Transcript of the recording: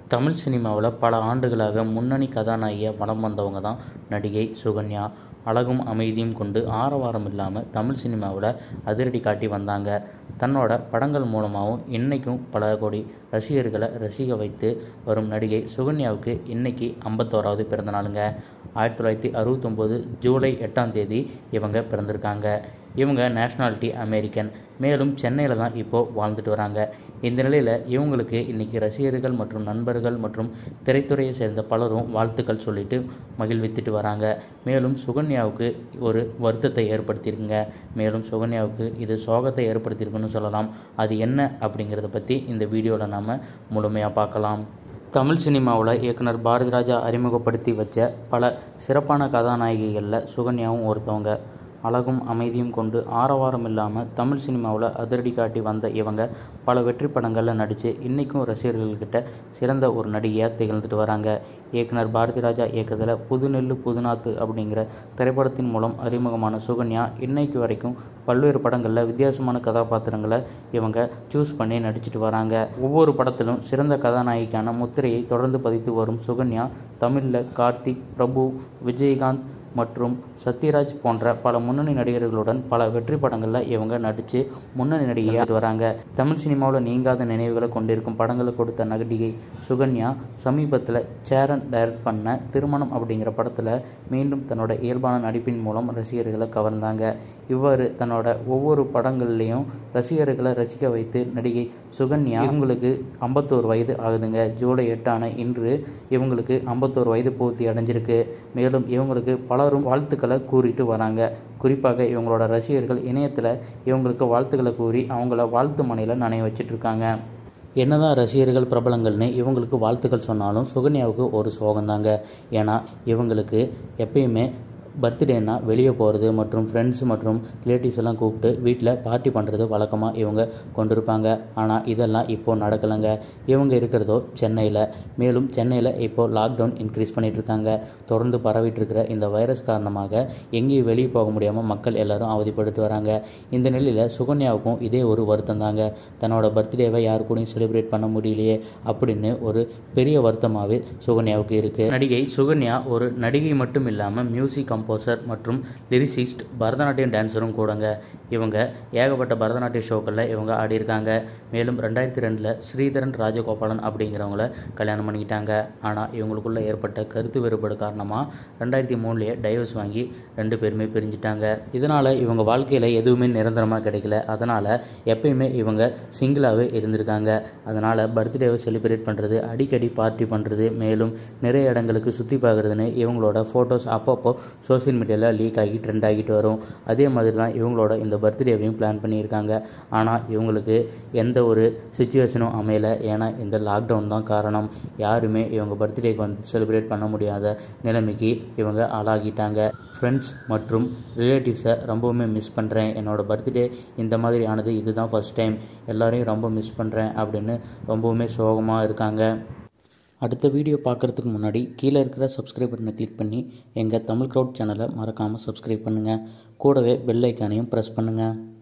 தமிழ் சினிமாவில் பல ஆண்டுகளாக முன்னணி கதாநாயகியாக வலம் வந்தவங்க தான் நடிகை சுகன்யா அழகும் அமைதியும் கொண்டு ஆரவாரம் இல்லாமல் தமிழ் சினிமாவில் அதிரடி காட்டி வந்தாங்க தன்னோட படங்கள் மூலமாகவும் இன்றைக்கும் பல கோடி ரசிகர்களை ரசிக்க வைத்து வரும் நடிகை சுகன்யாவுக்கு இன்னைக்கு ஐம்பத்தோராவது பிறந்த நாளுங்க ஆயிரத்தி தொள்ளாயிரத்தி அறுபத்தொம்போது ஜூலை எட்டாம் தேதி இவங்க பிறந்திருக்காங்க இவங்க நேஷ்னாலிட்டி அமெரிக்கன் மேலும் சென்னையில் தான் இப்போது வாழ்ந்துட்டு வராங்க இந்த நிலையில் இவங்களுக்கு இன்றைக்கி ரசிகர்கள் மற்றும் நண்பர்கள் மற்றும் திரைத்துறையை சேர்ந்த பலரும் வாழ்த்துக்கள் சொல்லிட்டு மகிழ்வித்துட்டு வராங்க மேலும் சுகன்யாவுக்கு ஒரு வருத்தத்தை ஏற்படுத்தியிருக்குங்க மேலும் சுகன்யாவுக்கு இது சோகத்தை ஏற்படுத்தியிருக்குன்னு சொல்லலாம் அது என்ன அப்படிங்கிறத பற்றி இந்த வீடியோவில் நாம் முழுமையாக பார்க்கலாம் தமிழ் சினிமாவில் இயக்குனர் பாரதிராஜா அறிமுகப்படுத்தி வச்ச பல சிறப்பான கதாநாயகிகளில் சுகன்யாவும் ஒருத்தவங்க அழகும் அமைதியும் கொண்டு ஆரவாரம் இல்லாமல் தமிழ் சினிமாவில் அதிரடி காட்டி வந்த இவங்க பல வெற்றி படங்களில் நடித்து இன்றைக்கும் ரசிகர்கள்கிட்ட சிறந்த ஒரு நடிகையாக திகழ்ந்துட்டு வராங்க இயக்குனர் பாரதிராஜா இயக்கத்தில் புதுநெல்லு புதுநாத்து அப்படிங்கிற திரைப்படத்தின் மூலம் அறிமுகமான சுகன்யா இன்னைக்கு வரைக்கும் பல்வேறு படங்களில் வித்தியாசமான கதாபாத்திரங்களை இவங்க சூஸ் பண்ணி நடிச்சிட்டு வராங்க ஒவ்வொரு படத்திலும் சிறந்த கதாநாயகிக்கான முத்திரையை தொடர்ந்து பதித்து வரும் சுகன்யா தமிழில் கார்த்திக் பிரபு விஜயகாந்த் மற்றும் சத்யராஜ் போன்ற பல முன்னணி நடிகர்களுடன் பல வெற்றி படங்களில் இவங்க நடித்து முன்னணி நடிகையாக வராங்க தமிழ் சினிமாவில் நீங்காத நினைவுகளை கொண்டிருக்கும் படங்களை கொடுத்த நடிகை சுகன்யா சமீபத்தில் சேரன் டைரக்ட் பண்ண திருமணம் அப்படிங்கிற படத்தில் மீண்டும் தன்னோட இயல்பான நடிப்பின் மூலம் ரசிகர்களை கவர்ந்தாங்க இவ்வாறு தன்னோட ஒவ்வொரு படங்கள்லேயும் ரசிகர்களை ரசிக்க வைத்து நடிகை சுகன்யா இவங்களுக்கு ஐம்பத்தோரு வயது ஆகுதுங்க ஜூலை எட்டான இன்று இவங்களுக்கு ஐம்பத்தோரு வயது பூர்த்தி அடைஞ்சிருக்கு மேலும் இவங்களுக்கு பலரும் வாழ்த்துக்களை கூறிட்டு வராங்க குறிப்பாக இவங்களோட ரசிகர்கள் இணையத்தில் இவங்களுக்கு வாழ்த்துக்களை கூறி அவங்கள வாழ்த்து மனையில் நனைய வச்சிட்டு இருக்காங்க என்னதான் ரசிகர்கள் பிரபலங்கள்னு இவங்களுக்கு வாழ்த்துக்கள் சொன்னாலும் சுகன்யாவுக்கு ஒரு சோகம்தாங்க ஏன்னா இவங்களுக்கு எப்பயுமே பர்த்டேனா வெளியே போகிறது மற்றும் ஃப்ரெண்ட்ஸ் மற்றும் ரிலேட்டிவ்ஸ் எல்லாம் கூப்பிட்டு வீட்டில் பார்ட்டி பண்ணுறது வழக்கமாக இவங்க கொண்டிருப்பாங்க ஆனால் இதெல்லாம் இப்போது நடக்கலைங்க இவங்க இருக்கிறதோ சென்னையில் மேலும் சென்னையில் இப்போது லாக்டவுன் இன்க்ரீஸ் பண்ணிட்டு இருக்காங்க தொடர்ந்து பரவிட்டு இருக்கிற இந்த வைரஸ் காரணமாக எங்கேயும் வெளியே போக முடியாமல் மக்கள் எல்லாரும் அவதிப்பட்டு வராங்க இந்த நிலையில் சுகன்யாவுக்கும் இதே ஒரு வருத்தம் தாங்க தன்னோட பர்த்டேவை யாரு கூடயும் செலிப்ரேட் பண்ண முடியலையே அப்படின்னு ஒரு பெரிய வருத்தமாகவே சுகன்யாவுக்கு இருக்குது நடிகை சுகன்யா ஒரு நடிகை மட்டும் இல்லாமல் மியூசிக் கம்போசர் மற்றும் லிரிசிஸ்ட் பரதநாட்டியம் டான்ஸரும் கூடங்க இவங்க ஏகப்பட்ட பரதநாட்டிய ஷோக்களில் இவங்க ஆடியிருக்காங்க மேலும் ரெண்டாயிரத்தி ரெண்டில் ஸ்ரீதரன் ராஜகோபாலன் அப்படிங்கிறவங்கள கல்யாணம் பண்ணிக்கிட்டாங்க ஆனால் இவங்களுக்குள்ள ஏற்பட்ட கருத்து வேறுபாடு காரணமாக ரெண்டாயிரத்தி மூணுலேயே டைவர்ஸ் வாங்கி ரெண்டு பேருமே பிரிஞ்சிட்டாங்க இதனால் இவங்க வாழ்க்கையில் எதுவுமே நிரந்தரமாக கிடைக்கல அதனால் எப்பயுமே இவங்க சிங்கிளாகவே இருந்திருக்காங்க அதனால் பர்த்டேவை செலிப்ரேட் பண்ணுறது அடிக்கடி பார்ட்டி பண்ணுறது மேலும் நிறைய இடங்களுக்கு சுற்றி பார்க்குறதுன்னு இவங்களோட ஃபோட்டோஸ் அப்பப்போ சோசியல் மீடியாவில் லீக் ஆகி ட்ரெண்ட் ஆகிட்டு வரும் அதே மாதிரி தான் இவங்களோட இந்த பர்த்டேவையும் பிளான் பண்ணியிருக்காங்க ஆனால் இவங்களுக்கு எந்த ஒரு சுச்சுவேஷனும் அமையலை ஏன்னா இந்த லாக்டவுன் தான் காரணம் யாருமே இவங்க பர்த்டேக்கு வந்து செலிப்ரேட் பண்ண முடியாத நிலைமைக்கு இவங்க ஆளாகிட்டாங்க ஃப்ரெண்ட்ஸ் மற்றும் ரிலேட்டிவ்ஸை ரொம்பவுமே மிஸ் பண்ணுறேன் என்னோடய பர்த்டே இந்த மாதிரி ஆனது இதுதான் ஃபஸ்ட் டைம் எல்லாரையும் ரொம்ப மிஸ் பண்ணுறேன் அப்படின்னு ரொம்பவுமே சோகமாக இருக்காங்க அடுத்த வீடியோ பார்க்குறதுக்கு முன்னாடி கீழே இருக்கிற சப்ஸ்கிரைப் பட்டனை கிளிக் பண்ணி எங்கள் தமிழ் க்ரௌட் சேனலை மறக்காமல் சப்ஸ்கிரைப் பண்ணுங்கள் கூடவே பெல் ஐக்கானையும் ப்ரெஸ் பண்ணுங்கள்